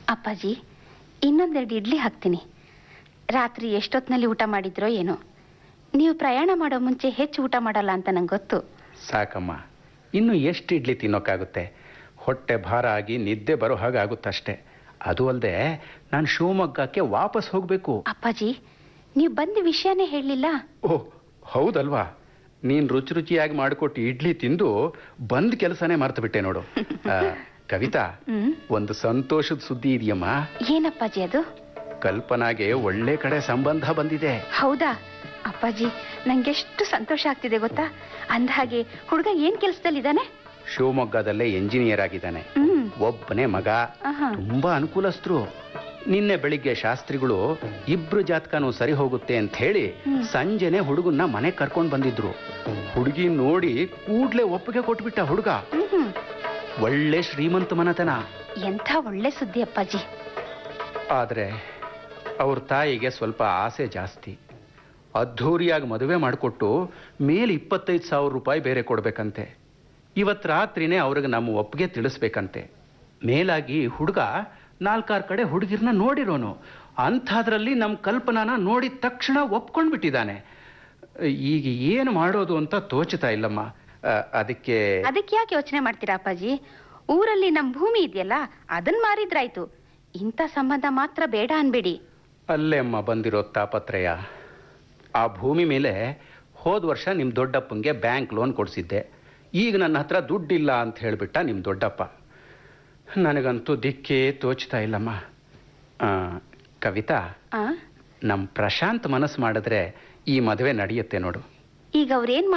ಅಪ್ಪಾಜಿ ಇನ್ನೊಂದೆರಡು ಇಡ್ಲಿ ಹಾಕ್ತೀನಿ ರಾತ್ರಿ ಎಷ್ಟೊತ್ತಿನಲ್ಲಿ ಊಟ ಮಾಡಿದ್ರೋ ಏನೋ ನೀವು ಪ್ರಯಾಣ ಮಾಡೋ ಮುಂಚೆ ಹೆಚ್ಚು ಊಟ ಮಾಡಲ್ಲ ಅಂತ ನಂಗೆ ಗೊತ್ತು ಸಾಕಮ್ಮ ಇನ್ನು ಎಷ್ಟು ಇಡ್ಲಿ ತಿನ್ನೋಕ್ಕಾಗುತ್ತೆ ಹೊಟ್ಟೆ ಭಾರ ಆಗಿ ನಿದ್ದೆ ಬರೋ ಹಾಗಾಗುತ್ತಷ್ಟೇ ಅದು ಅಲ್ಲದೆ ನಾನು ಶಿವಮೊಗ್ಗಕ್ಕೆ ವಾಪಸ್ ಹೋಗಬೇಕು ಅಪ್ಪಾಜಿ ನೀವು ಬಂದ ವಿಷಯನೇ ಹೇಳಲಿಲ್ಲ ಓಹ್ ಹೌದಲ್ವಾ ನೀನು ರುಚಿ ರುಚಿಯಾಗಿ ಮಾಡಿಕೊಟ್ಟು ಇಡ್ಲಿ ತಿಂದು ಬಂದ್ ಕೆಲಸನೇ ಮರ್ತು ಬಿಟ್ಟೆ ನೋಡು ಆ, ಕವಿತಾ ಹ್ಮ್ ಒಂದು ಸಂತೋಷದ ಸುದ್ದಿ ಇದೆಯಮ್ಮ ಏನಪ್ಪಾಜಿ ಅದು ಕಲ್ಪನಾಗೆ ಒಳ್ಳೆ ಕಡೆ ಸಂಬಂಧ ಬಂದಿದೆ ಹೌದಾ ಅಪ್ಪಾಜಿ ನಂಗೆಷ್ಟು ಸಂತೋಷ ಆಗ್ತಿದೆ ಗೊತ್ತಾ ಅಂದಹಾಗೆ ಹುಡುಗ ಏನ್ ಕೆಲಸದಲ್ಲಿದ್ದಾನೆ ಶಿವಮೊಗ್ಗದಲ್ಲೇ ಎಂಜಿನಿಯರ್ ಆಗಿದ್ದಾನೆ ಹ್ಮ್ ಒಬ್ಬನೇ ಮಗ ಆಹಾ. ತುಂಬಾ ಅನುಕೂಲಸ್ಥರು ನಿನ್ನೆ ಬೆಳಿಗ್ಗೆ ಶಾಸ್ತ್ರಿಗಳು ಇಬ್ರು ಜಾತಕನೂ ಸರಿ ಹೋಗುತ್ತೆ ಅಂತ ಹೇಳಿ ಹ್ಮ್. ಸಂಜೆನೆ ಹುಡುಗನ್ನ ಮನೆ ಕರ್ಕೊಂಡ್ ಬಂದಿದ್ರು ಹುಡುಗಿ ನೋಡಿ ಕೂಡ್ಲೆ ಒಪ್ಪಿಗೆ ಕೊಟ್ಬಿಟ್ಟ ಹುಡುಗ ಹ್ಮ್ ಹ್ಮ್ ಒಳ್ಳೆ ಶ್ರೀಮಂತ ಮನತನ ಎಂಥ ಒಳ್ಳೆ ಸುದ್ದಿ ಅಪ್ಪಾಜಿ ಆದ್ರೆ ಅವ್ರ ತಾಯಿಗೆ ಸ್ವಲ್ಪ ಆಸೆ ಜಾಸ್ತಿ ಅದ್ಧೂರಿಯಾಗಿ ಮದುವೆ ಮಾಡಿಕೊಟ್ಟು ಮೇಲೆ ಇಪ್ಪತ್ತೈದು ಸಾವಿರ ರೂಪಾಯಿ ಬೇರೆ ಕೊಡ್ಬೇಕಂತೆ ಇವತ್ತು ರಾತ್ರಿನೇ ಅವ್ರಿಗೆ ನಮ್ಮ ಒಪ್ಪಿಗೆ ತಿಳಿಸ್ಬೇಕಂತೆ ಮೇಲಾಗಿ ಹುಡುಗ ನಾಲ್ಕಾರು ಕಡೆ ಹುಡುಗಿರ್ನ ನೋಡಿರೋನು ಅಂಥದ್ರಲ್ಲಿ ನಮ್ಮ ಕಲ್ಪನಾನ ನೋಡಿದ ತಕ್ಷಣ ಒಪ್ಕೊಂಡ್ಬಿಟ್ಟಿದ್ದಾನೆ ಈಗ ಏನು ಮಾಡೋದು ಅಂತ ತೋಚುತ್ತಾ ಇಲ್ಲಮ್ಮ ಆ, ಅದಕ್ಕೆ ಅದಕ್ಕೆ ಯಾಕೆ ಯೋಚನೆ ಮಾಡ್ತೀರಾ ಅಪ್ಪಾಜಿ ಊರಲ್ಲಿ ನಮ್ ಭೂಮಿ ಇದೆಯಲ್ಲ ಅದನ್ ಮಾರಿದ್ರಾಯ್ತು ಇಂಥ ಸಂಬಂಧ ಮಾತ್ರ ಬೇಡ ಅನ್ಬೇಡಿ ಅಲ್ಲೇ ಅಮ್ಮ ಬಂದಿರೋ ತಾಪತ್ರಯ ಆ ಭೂಮಿ ಮೇಲೆ ಹೋದ ವರ್ಷ ನಿಮ್ಮ ದೊಡ್ಡಪ್ಪಂಗೆ ಬ್ಯಾಂಕ್ ಲೋನ್ ಕೊಡಿಸಿದ್ದೆ ಈಗ ನನ್ನ ಹತ್ರ ದುಡ್ಡಿಲ್ಲ ಅಂತ ಹೇಳಿಬಿಟ್ಟ ನಿಮ್ಮ ದೊಡ್ಡಪ್ಪ ನನಗಂತೂ ದಿಕ್ಕೇ ತೋಚ್ತಾ ಇಲ್ಲಮ್ಮ ಆ, ಕವಿತಾ ಆ ನಮ್ಮ ಪ್ರಶಾಂತ್ ಮನಸ್ಸು ಮಾಡಿದ್ರೆ ಈ ಮದುವೆ ನಡೆಯುತ್ತೆ ನೋಡು ಈಗ ಅವ್ರೇನ್